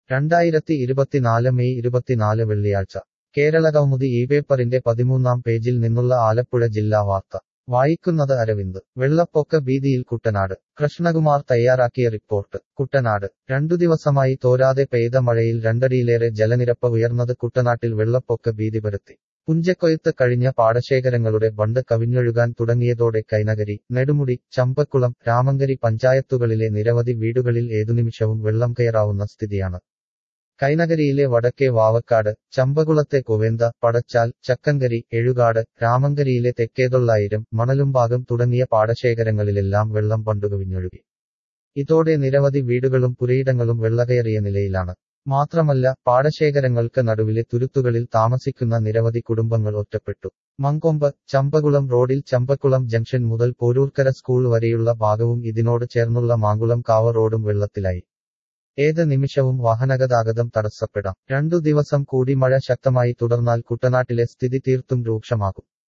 രണ്ടായിരത്തി ഇരുപത്തിനാല് മെയ് ഇരുപത്തിനാല് വെള്ളിയാഴ്ച കേരളകൗമുദി ഈ പേപ്പറിന്റെ പതിമൂന്നാം പേജിൽ നിന്നുള്ള ആലപ്പുഴ ജില്ലാ വാർത്ത വായിക്കുന്നത് അരവിന്ദ് വെള്ളപ്പൊക്ക ഭീതിയിൽ കുട്ടനാട് കൃഷ്ണകുമാർ തയ്യാറാക്കിയ റിപ്പോർട്ട് കുട്ടനാട് രണ്ടു ദിവസമായി തോരാതെ പെയ്ത മഴയിൽ രണ്ടടിയിലേറെ ജലനിരപ്പ് ഉയർന്നത് കുട്ടനാട്ടിൽ വെള്ളപ്പൊക്ക ഭീതി പരത്തി പുഞ്ചക്കൊയ്ത്ത് കഴിഞ്ഞ പാടശേഖരങ്ങളുടെ ബണ്ട് കവിഞ്ഞൊഴുകാൻ തുടങ്ങിയതോടെ കൈനകരി നെടുമുടി ചമ്പക്കുളം രാമങ്കരി പഞ്ചായത്തുകളിലെ നിരവധി വീടുകളിൽ ഏതുനിമിഷവും വെള്ളം കയറാവുന്ന സ്ഥിതിയാണ് കൈനകരിയിലെ വടക്കേ വാവക്കാട് ചമ്പകുളത്തെ കുവേന്ത പടച്ചാൽ ചക്കങ്കരി എഴുകാട് രാമങ്കരിയിലെ തെക്കേതൊള്ളായിരം മണലുംഭാഗം തുടങ്ങിയ പാടശേഖരങ്ങളിലെല്ലാം വെള്ളം പണ്ടുകവിഞ്ഞൊഴുകി ഇതോടെ നിരവധി വീടുകളും പുരയിടങ്ങളും വെള്ളകയറിയ നിലയിലാണ് മാത്രമല്ല പാടശേഖരങ്ങൾക്ക് നടുവിലെ തുരുത്തുകളിൽ താമസിക്കുന്ന നിരവധി കുടുംബങ്ങൾ ഒറ്റപ്പെട്ടു മങ്കൊമ്പ് ചമ്പകുളം റോഡിൽ ചമ്പക്കുളം ജംഗ്ഷൻ മുതൽ പോരൂർക്കര സ്കൂൾ വരെയുള്ള ഭാഗവും ഇതിനോട് ചേർന്നുള്ള മാങ്കുളം കാവ റോഡും വെള്ളത്തിലായി ഏത് നിമിഷവും വാഹനഗതാഗതം തടസ്സപ്പെടാം രണ്ടു ദിവസം കൂടി മഴ ശക്തമായി തുടർന്നാൽ കുട്ടനാട്ടിലെ സ്ഥിതി തീർത്തും രൂക്ഷമാകും